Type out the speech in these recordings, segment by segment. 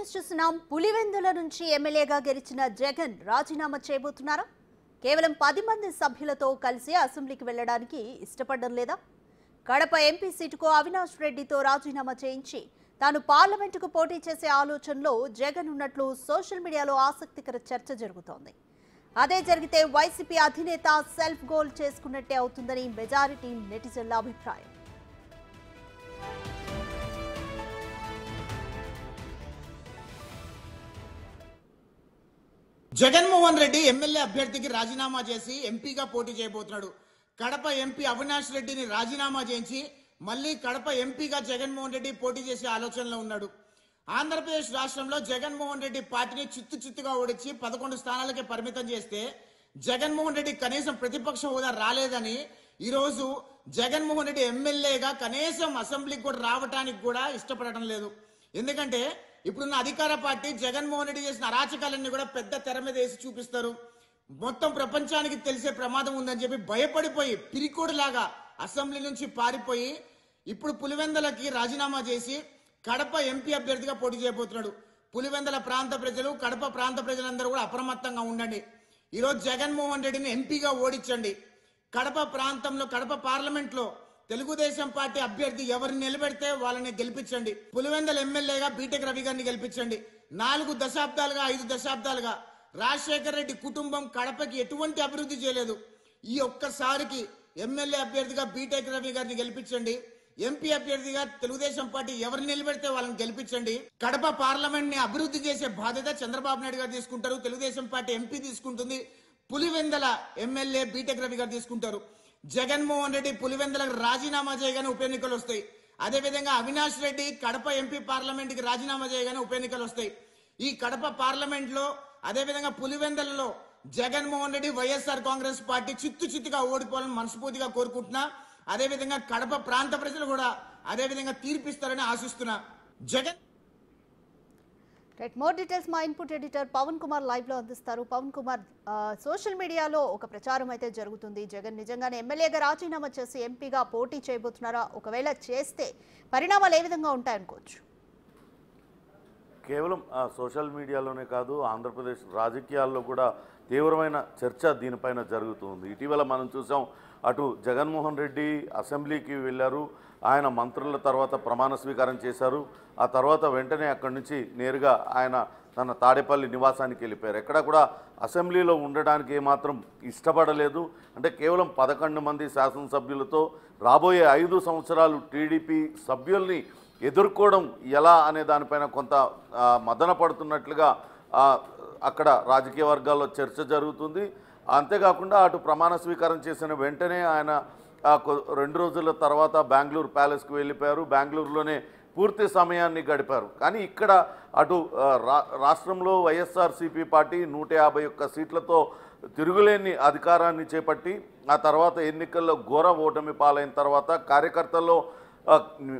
News చూస్తున్నాం పులివెందుల నుంచి ఎమ్మెల్యేగా గెలిచిన జగన్ రాజీనామా చేయబోతున్నారా కేవలం పది మంది సభ్యులతో కలిసి అసెంబ్లీకి వెళ్లడానికి ఇష్టపడడం లేదా కడప ఎంపీ సీటుకు అవినాష్ రెడ్డితో రాజీనామా చేయించి తాను పార్లమెంటుకు పోటీ చేసే ఆలోచనలో జగన్ ఉన్నట్లు సోషల్ మీడియాలో ఆసక్తికర చర్చ జరుగుతోంది అదే జరిగితే వైసీపీ అధినేత సెల్ఫ్ గోల్ చేసుకున్నట్టే అవుతుందని మెజారిటీ నెటిజన్ల అభిప్రాయం జగన్మోహన్ రెడ్డి ఎమ్మెల్యే అభ్యర్థికి రాజీనామా చేసి ఎంపీగా పోటీ చేయబోతున్నాడు కడప ఎంపీ అవినాష్ రెడ్డిని రాజీనామా చేయించి మళ్ళీ కడప ఎంపీగా జగన్మోహన్ రెడ్డి పోటీ చేసే ఆలోచనలో ఉన్నాడు ఆంధ్రప్రదేశ్ రాష్ట్రంలో జగన్మోహన్ రెడ్డి పార్టీని చిత్తు చిత్తుగా ఓడించి పదకొండు స్థానాలకే పరిమితం చేస్తే జగన్మోహన్ రెడ్డి కనీసం ప్రతిపక్ష హోదా రాలేదని ఈరోజు జగన్మోహన్ రెడ్డి ఎమ్మెల్యేగా కనీసం అసెంబ్లీకి కూడా రావటానికి కూడా ఇష్టపడటం లేదు ఎందుకంటే ఇప్పుడున్న అధికార పార్టీ జగన్మోహన్ రెడ్డి చేసిన అరాచకాలన్నీ కూడా పెద్ద తెర మీద వేసి చూపిస్తారు మొత్తం ప్రపంచానికి తెలిసే ప్రమాదం ఉందని చెప్పి భయపడిపోయి పిరికోడులాగా అసెంబ్లీ నుంచి పారిపోయి ఇప్పుడు పులివెందలకి రాజీనామా చేసి కడప ఎంపీ అభ్యర్థిగా పోటీ చేయబోతున్నాడు పులివెందల ప్రాంత ప్రజలు కడప ప్రాంత ప్రజలందరూ కూడా అప్రమత్తంగా ఉండండి ఈరోజు జగన్మోహన్ రెడ్డిని ఎంపీగా ఓడించండి కడప ప్రాంతంలో కడప పార్లమెంట్ లో తెలుగుదేశం పార్టీ అభ్యర్థి ఎవరిని నిలబెడితే వాళ్ళని గెలిపించండి పులివెందల ఎమ్మెల్యేగా బీటెక్ రవి గారిని గెలిపించండి నాలుగు దశాబ్దాలుగా ఐదు దశాబ్దాలుగా రాజశేఖర రెడ్డి కుటుంబం కడపకి ఎటువంటి అభివృద్ధి చేయలేదు ఈ ఒక్కసారికి ఎమ్మెల్యే అభ్యర్థిగా బీటెక్ రవి గారిని గెలిపించండి ఎంపీ అభ్యర్థిగా తెలుగుదేశం పార్టీ ఎవరిని నిలబెడితే వాళ్ళని గెలిపించండి కడప పార్లమెంట్ ని అభివృద్ధి చేసే బాధ్యత చంద్రబాబు నాయుడు గారు తీసుకుంటారు తెలుగుదేశం పార్టీ ఎంపీ తీసుకుంటుంది పులివెందల ఎమ్మెల్యే బీటెక్ రవి గారు తీసుకుంటారు జగన్మోహన్ రెడ్డి పులివెందలకు రాజీనామా చేయగానే ఉప ఎన్నికలు వస్తాయి అదేవిధంగా అవినాష్ రెడ్డి కడప ఎంపీ పార్లమెంట్ కి రాజీనామా చేయగానే ఉప ఎన్నికలు వస్తాయి ఈ కడప పార్లమెంట్ లో అదేవిధంగా పులివెందలలో Jaganmohan Reddy YSR Congress party చిత్తు చిత్తుగా ఓడిపోవాలని మనస్ఫూర్తిగా కోరుకుంటున్నా అదేవిధంగా కడప ప్రాంత ప్రజలు కూడా అదేవిధంగా తీర్పిస్తారని ఆశిస్తున్నా జగన్ రైట్ మోర్ డీటెయిల్స్ మా input editor Pavan Kumar live లో అందిస్తారు పవన్ కుమార్ ఆ, సోషల్ మీడియాలో ఒక ప్రచారం అయితే జరుగుతుంది జగన్ నిజంగానే ఎమ్మెల్యేగా రాజీనామా చేసి ఎంపీగా పోటీ చేయబోతున్నారా ఒకవేళ చేస్తే పరిణామాలు ఏ విధంగా ఉంటాయనుకోవచ్చు కేవలం ఆ, సోషల్ మీడియాలోనే కాదు ఆంధ్రప్రదేశ్ రాజకీయాల్లో కూడా తీవ్రమైన చర్చ దీనిపైన జరుగుతుంది ఇటీవల మనం చూసాం అటు జగన్మోహన్ రెడ్డి అసెంబ్లీకి వెళ్ళారు ఆయన మంత్రుల తర్వాత ప్రమాణ స్వీకారం చేశారు ఆ తర్వాత వెంటనే అక్కడి నుంచి నేరుగా ఆయన తన తాడేపల్లి నివాసానికి వెళ్ళిపోయారు ఎక్కడ కూడా అసెంబ్లీలో ఉండడానికి ఏమాత్రం ఇష్టపడలేదు అంటే కేవలం పదకొండు మంది శాసనసభ్యులతో రాబోయే ఐదు సంవత్సరాలు టీడీపీ సభ్యుల్ని ఎదుర్కోవడం ఎలా అనే దానిపైన కొంత ఆ, మదన పడుతున్నట్లుగా ఆ, అక్కడ రాజకీయ వర్గాల్లో చర్చ జరుగుతుంది అంతేకాకుండా అటు ప్రమాణ స్వీకారం చేసిన వెంటనే ఆయన ఆ, కొ- రెండు రోజుల తర్వాత బెంగళూరు ప్యాలెస్కి వెళ్ళిపోయారు బెంగళూరులోనే పూర్తి సమయాన్ని గడిపారు కానీ ఇక్కడ అటు ఆ, రా- రాష్ట్రంలో వైఎస్ఆర్సీపీ పార్టీ నూట యాభై ఒక్క సీట్లతో తిరుగులేని అధికారాన్ని చేపట్టి ఆ తర్వాత ఎన్నికల్లో ఘోర ఓటమి పాలైన తర్వాత కార్యకర్తల్లో ఆ,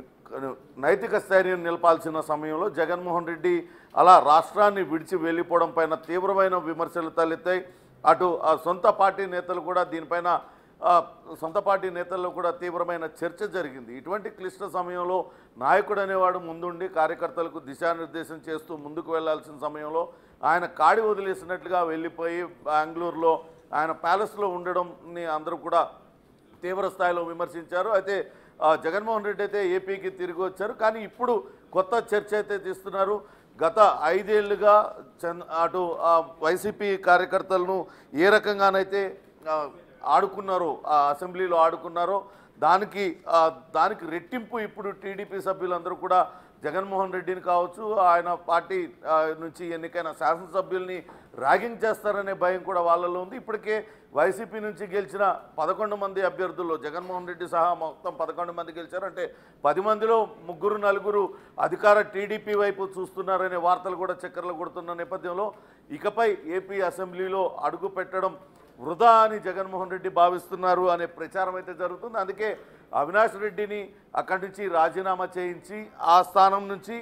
నైతిక స్థైర్యం నిలపాల్సిన సమయంలో జగన్మోహన్ రెడ్డి అలా రాష్ట్రాన్ని విడిచి వెళ్ళిపోవడం పైన తీవ్రమైన విమర్శలు తలెత్తాయి అటు ఆ సొంత పార్టీ నేతలు కూడా దీనిపైన ఆ, సొంత పార్టీ నేతల్లో కూడా తీవ్రమైన చర్చ జరిగింది ఇటువంటి క్లిష్ట సమయంలో నాయకుడు అనేవాడు ముందుండి కార్యకర్తలకు దిశానిర్దేశం చేస్తూ ముందుకు వెళ్లాల్సిన సమయంలో ఆయన కాడి వదిలేసినట్లుగా వెళ్ళిపోయి బెంగళూరులో ఆయన ప్యాలెస్లో ఉండడంని అందరూ కూడా తీవ్ర స్థాయిలో విమర్శించారు అయితే ఆ, జగన్మోహన్ రెడ్డి అయితే ఏపీకి తిరిగి వచ్చారు కానీ ఇప్పుడు కొత్త చర్చ అయితే తీస్తున్నారు గత ఐదేళ్లుగా చంద్ అటు ఆ, వైసీపీ కార్యకర్తలను ఏ రకంగానైతే ఆ, ఆడుకున్నారో ఆ అసెంబ్లీలో ఆడుకున్నారో దానికి ఆ, దానికి రెట్టింపు ఇప్పుడు టీడీపీ సభ్యులందరూ కూడా జగన్మోహన్ రెడ్డిని కావచ్చు ఆయన పార్టీ ఆ, నుంచి ఎన్నికైన శాసనసభ్యుల్ని ర్యాగింగ్ చేస్తారనే భయం కూడా వాళ్ళలో ఉంది ఇప్పటికే వైసీపీ నుంచి గెలిచిన పదకొండు మంది అభ్యర్థుల్లో జగన్మోహన్ రెడ్డి సహా మొత్తం పదకొండు మంది గెలిచారు అంటే పది మందిలో ముగ్గురు నలుగురు అధికార టీడీపీ వైపు చూస్తున్నారనే వార్తలు కూడా చక్కర్లు కొడుతున్న నేపథ్యంలో ఇకపై ఏపీ అసెంబ్లీలో అడుగు పెట్టడం వృధా అని జగన్మోహన్ రెడ్డి భావిస్తున్నారు అనే ప్రచారం అయితే జరుగుతుంది అందుకే అవినాష్ రెడ్డిని అక్కడి నుంచి రాజీనామా చేయించి ఆ స్థానం నుంచి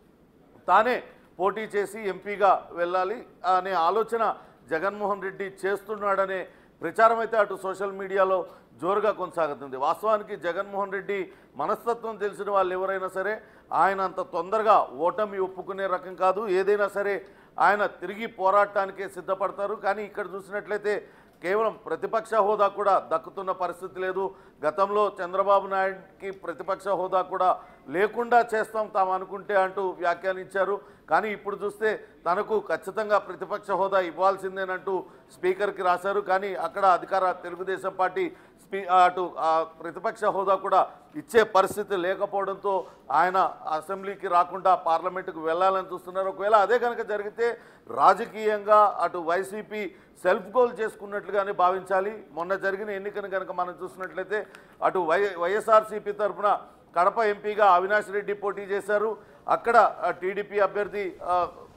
తానే పోటీ చేసి ఎంపీగా వెళ్ళాలి అనే ఆలోచన జగన్మోహన్ రెడ్డి చేస్తున్నాడనే ప్రచారం అయితే అటు సోషల్ మీడియాలో జోరుగా కొనసాగుతుంది వాస్తవానికి జగన్మోహన్ రెడ్డి మనస్తత్వం తెలిసిన వాళ్ళు ఎవరైనా సరే ఆయన అంత తొందరగా ఓటమి ఒప్పుకునే రకం కాదు ఏదైనా సరే ఆయన తిరిగి పోరాటానికే సిద్ధపడతారు కానీ ఇక్కడ చూసినట్లయితే కేవలం ప్రతిపక్ష హోదా కూడా దక్కుతున్న పరిస్థితి లేదు గతంలో చంద్రబాబు నాయుడుకి ప్రతిపక్ష హోదా కూడా లేకుండా చేస్తాం తాము అనుకుంటే అంటూ వ్యాఖ్యానించారు కానీ ఇప్పుడు చూస్తే తనకు ఖచ్చితంగా ప్రతిపక్ష హోదా ఇవ్వాల్సిందేనంటూ స్పీకర్కి రాశారు కానీ అక్కడ అధికార తెలుగుదేశం పార్టీ స్పీ అటు ఆ ప్రతిపక్ష హోదా కూడా ఇచ్చే పరిస్థితి లేకపోవడంతో ఆయన అసెంబ్లీకి రాకుండా పార్లమెంటుకు వెళ్ళాలని చూస్తున్నారు ఒకవేళ అదే కనుక జరిగితే రాజకీయంగా అటు వైసీపీ సెల్ఫ్ గోల్ చేసుకున్నట్లుగానే భావించాలి మొన్న జరిగిన ఎన్నికను కనుక మనం చూసినట్లయితే అటు వై వైఎస్ఆర్సీపీ తరఫున కడప ఎంపీగా అవినాష్ రెడ్డి పోటీ చేశారు అక్కడ ఆ, టీడీపీ అభ్యర్థి ఆ,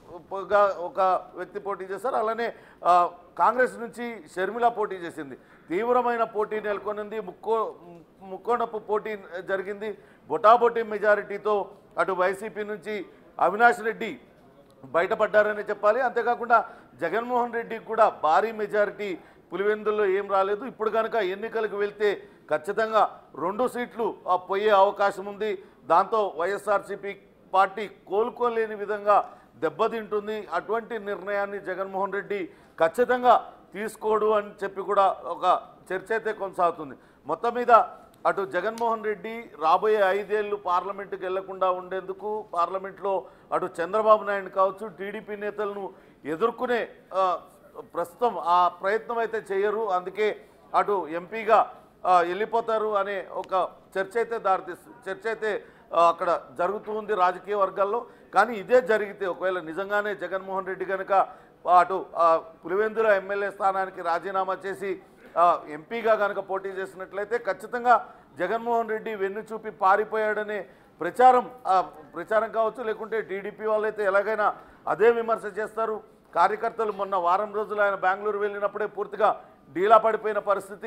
గా ఒక వ్యక్తి పోటీ చేశారు అలానే ఆ, కాంగ్రెస్ నుంచి షర్మిల పోటీ చేసింది తీవ్రమైన పోటీ నెలకొనింది ముక్కో ముక్కోనపు పోటీ జరిగింది బొటాబొటీ మెజారిటీతో అటు వైసీపీ నుంచి అవినాష్ రెడ్డి బయటపడ్డారని చెప్పాలి అంతేకాకుండా జగన్మోహన్ రెడ్డికి కూడా భారీ మెజారిటీ పులివెందుల్లో ఏం రాలేదు ఇప్పుడు కనుక ఎన్నికలకు వెళ్తే ఖచ్చితంగా రెండు సీట్లు ఆ, పోయే అవకాశం ఉంది దాంతో వైఎస్ఆర్సీపీ పార్టీ కోలుకోలేని విధంగా దెబ్బతింటుంది అటువంటి నిర్ణయాన్ని జగన్మోహన్ రెడ్డి ఖచ్చితంగా తీసుకోడు అని చెప్పి కూడా ఒక చర్చ అయితే కొనసాగుతుంది మొత్తం మీద అటు జగన్మోహన్ రెడ్డి రాబోయే ఐదేళ్లు పార్లమెంటుకి వెళ్లకుండా ఉండేందుకు పార్లమెంట్లో అటు చంద్రబాబు నాయుడు కావచ్చు టీడీపీ నేతలను ఎదుర్కొనే ఆ, ప్రస్తుతం ఆ ప్రయత్నం అయితే చేయరు అందుకే అటు ఎంపీగా ఆ, వెళ్ళిపోతారు అనే ఒక చర్చ అయితే దారితీస్తుంది చర్చ అయితే ఆ, అక్కడ జరుగుతూ ఉంది రాజకీయ వర్గాల్లో కానీ ఇదే జరిగితే ఒకవేళ నిజంగానే జగన్మోహన్ రెడ్డి కనుక అటు ఆ, పులివెందుల ఎమ్మెల్యే స్థానానికి రాజీనామా చేసి ఆ, ఎంపీగా కనుక పోటీ చేసినట్లయితే ఖచ్చితంగా జగన్మోహన్ రెడ్డి వెన్ను చూపి పారిపోయాడనే ప్రచారం ఆ, ప్రచారం కావచ్చు లేకుంటే టీడీపీ వాళ్ళైతే ఎలాగైనా అదే విమర్శ చేస్తారు కార్యకర్తలు మొన్న వారం రోజులు ఆయన బెంగళూరు వెళ్ళినప్పుడే పూర్తిగా డీలా పడిపోయిన పరిస్థితి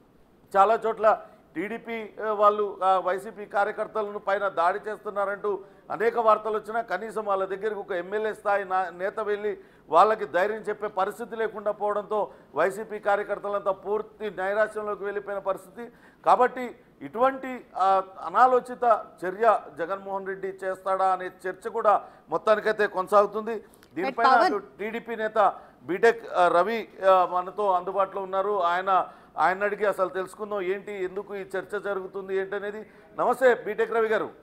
చాలా చోట్ల టీడీపీ ఆ, వాళ్ళు ఆ, వైసీపీ కార్యకర్తలను పైన దాడి చేస్తున్నారంటూ అనేక వార్తలు వచ్చినా కనీసం వాళ్ళ దగ్గరికి ఒక ఎమ్మెల్యే స్థాయి నా- నేత వెళ్ళి వాళ్ళకి ధైర్యం చెప్పే పరిస్థితి లేకుండా పోవడంతో వైసీపీ కార్యకర్తలంతా పూర్తి నైరాశ్యంలోకి వెళ్ళిపోయిన పరిస్థితి కాబట్టి ఇటువంటి ఆ, అనాలోచిత చర్య జగన్మోహన్ రెడ్డి చేస్తాడా అనే చర్చ కూడా మొత్తానికైతే కొనసాగుతుంది దీనిపైన పవన్. అటు టీడీపీ నేత బీటెక్ ఆ, రవి ఆ, మనతో అందుబాటులో ఉన్నారు ఆయన ఆయన అడిగి అసలు తెలుసుకుందాం ఏంటి ఎందుకు ఈ చర్చ జరుగుతుంది ఏంటనేది నమస్తే బీటెక్ రవి గారు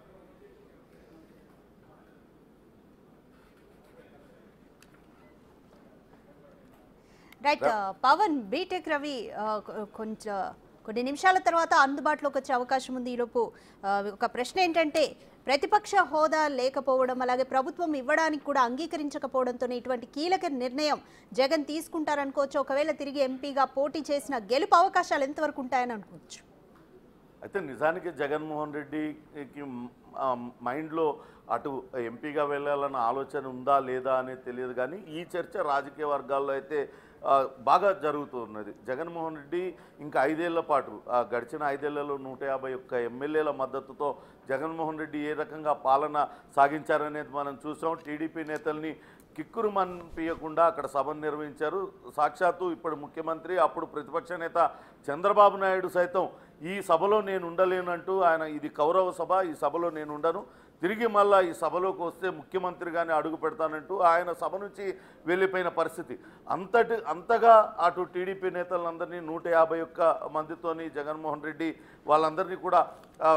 రైట్ పవన్ బీటెక్ రవి ఆ, కొ- కొంచెం కొన్ని నిమిషాల తర్వాత అందుబాటులోకి వచ్చే అవకాశం ఉంది ఈలోపు ఆ, ఒక ప్రశ్న ఏంటంటే ప్రతిపక్ష హోదా లేకపోవడం అలాగే ప్రభుత్వం ఇవ్వడానికి కూడా అంగీకరించకపోవడంతో ఇటువంటి కీలక నిర్ణయం జగన్ తీసుకుంటారనుకోవచ్చు ఒకవేళ తిరిగి ఎంపీగా పోటీ చేసిన గెలుపు అవకాశాలు ఎంతవరకు ఉంటాయని అనుకోవచ్చు అయితే నిజానికి జగన్మోహన్ రెడ్డికి ఆ, మైండ్లో అటు ఎంపీగా వెళ్ళాలన్న ఆలోచన ఉందా లేదా అనేది తెలియదు కానీ ఈ చర్చ రాజకీయ వర్గాల్లో అయితే ఆ, బాగా జరుగుతున్నది జగన్మోహన్ రెడ్డి ఇంకా ఐదేళ్ల పాటు ఆ, గడిచిన ఐదేళ్లలో నూట యాభై ఒక్క ఎమ్మెల్యేల మద్దతుతో జగన్మోహన్ రెడ్డి ఏ రకంగా పాలన సాగించారనేది మనం చూసాం టీడీపీ నేతల్ని కిక్కురు మనిపించకుండా అక్కడ సభను నిర్వహించారు సాక్షాత్తు ఇప్పుడు ముఖ్యమంత్రి అప్పుడు ప్రతిపక్ష నేత చంద్రబాబు నాయుడు సైతం ఈ సభలో నేను ఉండలేనంటూ ఆయన ఇది కౌరవ సభ ఈ సభలో నేను ఉండను తిరిగి మళ్ళా ఈ సభలోకి వస్తే ముఖ్యమంత్రిగానే అడుగు పెడతానంటూ ఆయన సభ నుంచి వెళ్ళిపోయిన పరిస్థితి అంతటి అంతగా అటు టీడీపీ నేతలందరినీ నూట యాభై ఒక్క మందితోని జగన్మోహన్ రెడ్డి వాళ్ళందరినీ కూడా ఆ,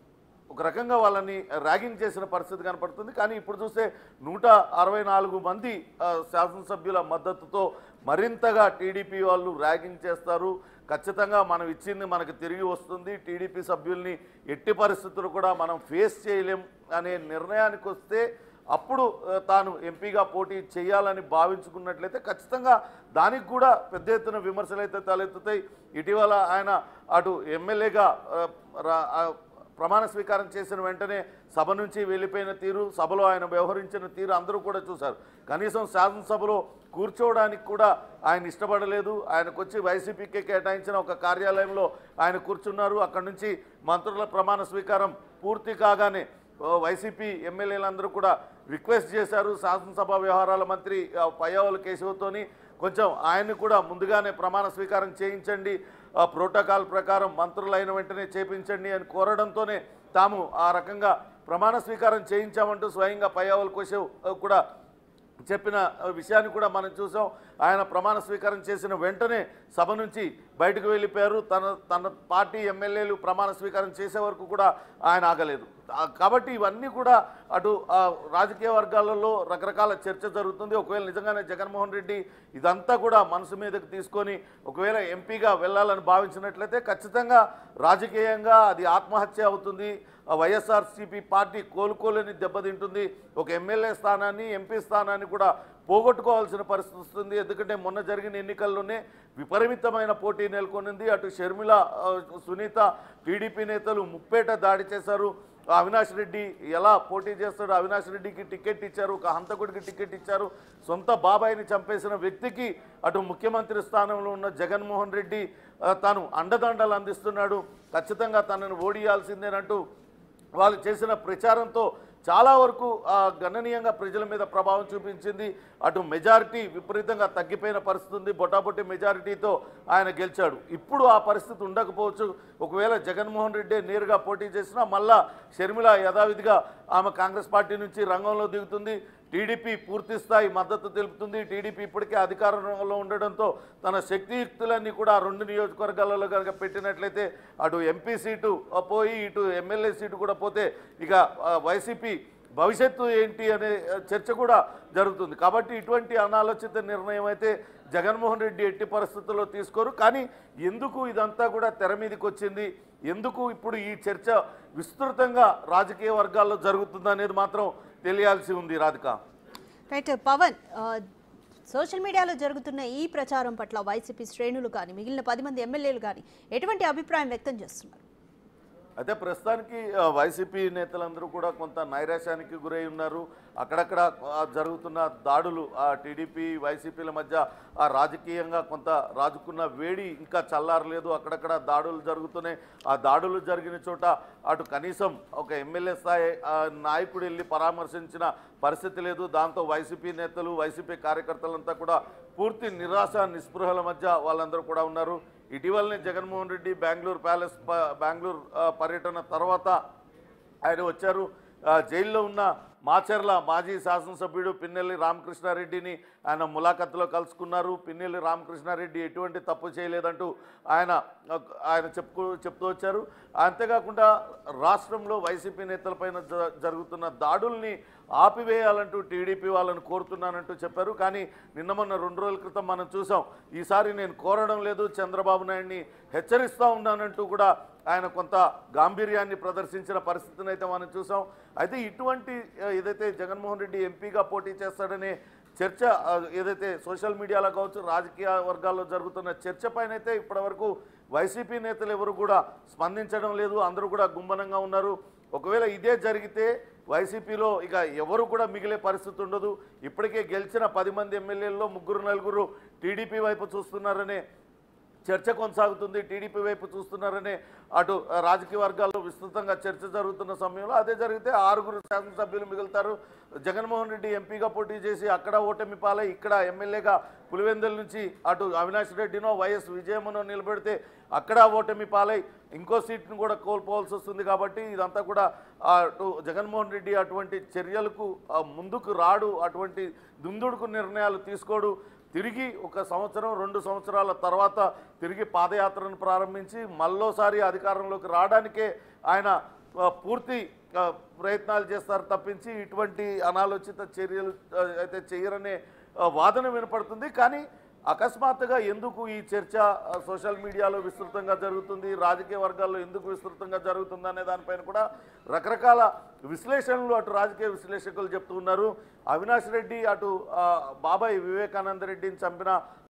ఒక రకంగా వాళ్ళని ర్యాగింగ్ చేసిన పరిస్థితి కనపడుతుంది కానీ ఇప్పుడు చూస్తే నూట అరవై నాలుగు మంది ఆ, శాసనసభ్యుల మద్దతుతో మరింతగా టీడీపీ వాళ్ళు ర్యాగింగ్ చేస్తారు ఖచ్చితంగా మనం ఇచ్చింది మనకు తిరిగి వస్తుంది టీడీపీ సభ్యుల్ని ఎట్టి పరిస్థితులు కూడా మనం ఫేస్ చేయలేం అనే నిర్ణయానికి వస్తే అప్పుడు ఆ, తాను ఎంపీగా పోటీ చేయాలని భావించుకున్నట్లయితే ఖచ్చితంగా దానికి కూడా పెద్ద ఎత్తున విమర్శలు అయితే తలెత్తుతాయి ఇటీవల ఆయన అటు ఎమ్మెల్యేగా ఆ, రా- ఆ, ప్రమాణ స్వీకారం చేసిన వెంటనే సభ నుంచి వెళ్ళిపోయిన తీరు సభలో ఆయన వ్యవహరించిన తీరు అందరూ కూడా చూశారు కనీసం శాసనసభలో కూర్చోవడానికి కూడా ఆయన ఇష్టపడలేదు ఆయనకు వచ్చి వైసీపీకి కేటాయించిన ఒక కార్యాలయంలో ఆయన కూర్చున్నారు అక్కడి నుంచి మంత్రుల ప్రమాణ స్వీకారం పూర్తి కాగానే ఓ వైసీపీ ఎమ్మెల్యేలందరూ కూడా రిక్వెస్ట్ చేశారు శాసనసభ వ్యవహారాల మంత్రి ఆ, పయ్యావుల కేశవతోని కొంచెం ఆయన్ని కూడా ముందుగానే ప్రమాణ స్వీకారం చేయించండి ఆ, ప్రోటోకాల్ ప్రకారం మంత్రులు అయిన వెంటనే చేపించండి అని కోరడంతోనే తాము ఆ రకంగా ప్రమాణ స్వీకారం చేయించామంటూ స్వయంగా పయ్యావల్ కోశవ్ ఆ, కూడా చెప్పిన విషయాన్ని కూడా మనం చూసాం ఆయన ప్రమాణ స్వీకారం చేసిన వెంటనే సభ నుంచి బయటకు వెళ్ళిపోయారు తన తన పార్టీ ఎమ్మెల్యేలు ప్రమాణ స్వీకారం చేసే వరకు కూడా ఆయన ఆగలేదు ఆ, కాబట్టి ఇవన్నీ కూడా అటు ఆ, రాజకీయ వర్గాలలో రకరకాల చర్చ జరుగుతుంది ఒకవేళ నిజంగానే జగన్మోహన్ రెడ్డి ఇదంతా కూడా మనసు మీదకి తీసుకొని ఒకవేళ ఎంపీగా వెళ్ళాలని భావించినట్లయితే ఖచ్చితంగా రాజకీయంగా అది ఆత్మహత్య అవుతుంది ఆ వైఎస్ఆర్సీపీ పార్టీ కోలుకోలేని దెబ్బతింటుంది ఒక ఎమ్మెల్యే స్థానాన్ని ఎంపీ స్థానాన్ని కూడా పోగొట్టుకోవాల్సిన పరిస్థితి వస్తుంది ఎందుకంటే మొన్న జరిగిన ఎన్నికల్లోనే విపరీతమైన పోటీ నెలకొనింది అటు షర్మిల ఆ, సునీత టీడీపీ నేతలు ముప్పేట దాడి చేశారు అవినాష్ రెడ్డి ఎలా పోటీ చేస్తాడు అవినాష్ రెడ్డికి టికెట్ ఇచ్చారు ఒక హంతకుడికి టికెట్ ఇచ్చారు సొంత బాబాయిని చంపేసిన వ్యక్తికి అటు ముఖ్యమంత్రి స్థానంలో ఉన్న జగన్మోహన్ రెడ్డి ఆ, తాను అండదండలు అందిస్తున్నాడు ఖచ్చితంగా తనను ఓడియాల్సిందేనంటూ వాళ్ళు చేసిన ప్రచారంతో చాలా వరకు ఆ, గణనీయంగా ప్రజల మీద ప్రభావం చూపించింది అటు మెజారిటీ విపరీతంగా తగ్గిపోయిన పరిస్థితి ఉంది బొటాబొట్టి మెజారిటీతో ఆయన గెలిచాడు ఇప్పుడు ఆ పరిస్థితి ఉండకపోవచ్చు ఒకవేళ జగన్మోహన్ రెడ్డి నేరుగా పోటీ చేసినా మళ్ళా షర్మిల యథావిధిగా ఆమె కాంగ్రెస్ పార్టీ నుంచి రంగంలో దిగుతుంది టీడీపీ పూర్తి స్థాయి మద్దతు తెలుపుతుంది టీడీపీ ఇప్పటికే అధికారంలో ఉండడంతో తన శక్తియుక్తులన్నీ కూడా ఆ రెండు నియోజకవర్గాలలో కనుక పెట్టినట్లయితే అటు ఎంపీ సీటు ఆ, పోయి ఇటు ఎమ్మెల్యే సీటు కూడా పోతే ఇక ఆ, వైసీపీ భవిష్యత్తు ఏంటి అనే ఆ, చర్చ కూడా జరుగుతుంది కాబట్టి ఇటువంటి అనాలోచిత నిర్ణయం అయితే జగన్మోహన్ రెడ్డి ఎట్టి పరిస్థితుల్లో తీసుకోరు కానీ ఎందుకు ఇదంతా కూడా తెర మీదకి వచ్చింది ఎందుకు ఇప్పుడు ఈ చర్చ విస్తృతంగా రాజకీయ వర్గాల్లో జరుగుతుంది అనేది మాత్రం తెలియాల్సి ఉంది రాధిక రైట్ పవన్ ఆ, సోషల్ మీడియాలో జరుగుతున్న ఈ ప్రచారం పట్ల వైసీపీ శ్రేణులు కానీ మిగిలిన పది మంది ఎమ్మెల్యేలు కానీ ఎటువంటి అభిప్రాయం వ్యక్తం చేస్తున్నారు అయితే ప్రస్తుతానికి ఆ, వైసీపీ నేతలందరూ కూడా కొంత నైరాశ్యానికి గురై ఉన్నారు అక్కడక్కడ ఆ, జరుగుతున్న దాడులు ఆ టీడీపీ వైసీపీల మధ్య ఆ రాజకీయంగా కొంత రాజుకున్న వేడి ఇంకా చల్లారలేదు అక్కడక్కడ దాడులు జరుగుతున్నాయి ఆ దాడులు జరిగిన చోట అటు కనీసం ఒక ఎమ్మెల్యే స్థాయి ఆ, నాయకుడు వెళ్ళి పరామర్శించిన పరిస్థితి లేదు దాంతో వైసీపీ నేతలు వైసీపీ కార్యకర్తలంతా కూడా పూర్తి నిరాశ నిస్పృహల మధ్య వాళ్ళందరూ కూడా ఉన్నారు ఇటీవలనే జగన్మోహన్ రెడ్డి బెంగళూరు ప్యాలెస్ ప- బెంగళూరు ఆ, పర్యటన తర్వాత ఆయన వచ్చారు ఆ, జైల్లో ఉన్న మాచర్ల మాజీ శాసనసభ్యుడు పిన్నెల్లి రామకృష్ణారెడ్డిని ఆయన ములాఖత్తులో కలుసుకున్నారు పిన్నెల్లి రామకృష్ణారెడ్డి ఎటువంటి తప్పు చేయలేదంటూ ఆయన ఆయన చెప్పుకో చెప్తూ వచ్చారు అంతేకాకుండా రాష్ట్రంలో వైసీపీ నేతలపైన జ- జరుగుతున్న దాడుల్ని ఆపివేయాలంటూ టీడీపీ వాళ్ళని కోరుతున్నానంటూ చెప్పారు కానీ నిన్న మొన్న రెండు రోజుల క్రితం మనం చూసాం ఈసారి నేను కోరడం లేదు చంద్రబాబు నాయుడిని హెచ్చరిస్తూ ఉన్నానంటూ కూడా ఆయన కొంత గాంభీర్యాన్ని ప్రదర్శించిన పరిస్థితిని అయితే మనం చూసాం అయితే ఇటువంటి ఆ, ఏదైతే జగన్మోహన్ రెడ్డి ఎంపీగా పోటీ చేస్తాడనే చర్చ ఆ, ఏదైతే సోషల్ మీడియాలో కావచ్చు రాజకీయ వర్గాల్లో జరుగుతున్న చర్చ పైన అయితే ఇప్పటివరకు వైసీపీ నేతలు ఎవరు కూడా స్పందించడం లేదు అందరూ కూడా గుంభనంగా ఉన్నారు ఒకవేళ ఇదే జరిగితే వైసీపీలో ఇక ఎవరు కూడా మిగిలే పరిస్థితి ఉండదు ఇప్పటికే గెలిచిన పది మంది ఎమ్మెల్యేల్లో ముగ్గురు నలుగురు టీడీపీ వైపు చూస్తున్నారనే చర్చ కొనసాగుతుంది టీడీపీ వైపు చూస్తున్నారనే అటు ఆ, రాజకీయ వర్గాల్లో విస్తృతంగా చర్చ జరుగుతున్న సమయంలో అదే జరిగితే ఆరుగురు శాసనసభ్యులు మిగులుతారు జగన్మోహన్ రెడ్డి ఎంపీగా పోటీ చేసి అక్కడ ఓటమి పాలై ఇక్కడ ఎమ్మెల్యేగా పులివెందుల నుంచి అటు అవినాష్ రెడ్డినో వైఎస్ విజయమ్మనో నిలబెడితే అక్కడ ఓటమి పాలై ఇంకో సీట్ను కూడా కోల్పోవాల్సి వస్తుంది కాబట్టి ఇదంతా కూడా ఆ, అటు జగన్మోహన్ రెడ్డి అటువంటి చర్యలకు ఆ, ముందుకు రాడు అటువంటి దుందుడుకు నిర్ణయాలు తీసుకోడు తిరిగి ఒక సంవత్సరం రెండు సంవత్సరాల తర్వాత తిరిగి పాదయాత్రను ప్రారంభించి మళ్ళోసారి అధికారంలోకి రావడానికే ఆయన ఆ, పూర్తి ఆ, ప్రయత్నాలు చేస్తారు తప్పించి ఇటువంటి అనాలోచిత చర్యలు ఆ, అయితే చేయరనే ఆ, వాదన వినపడుతుంది కానీ అకస్మాత్తుగా ఎందుకు ఈ చర్చ ఆ, సోషల్ మీడియాలో విస్తృతంగా జరుగుతుంది రాజకీయ వర్గాల్లో ఎందుకు విస్తృతంగా జరుగుతుంది అనే దానిపైన కూడా రకరకాల విశ్లేషణలు అటు రాజకీయ విశ్లేషకులు చెప్తూ ఉన్నారు అవినాష్ రెడ్డి అటు ఆ, బాబాయ్ వివేకానంద రెడ్డిని చంపిన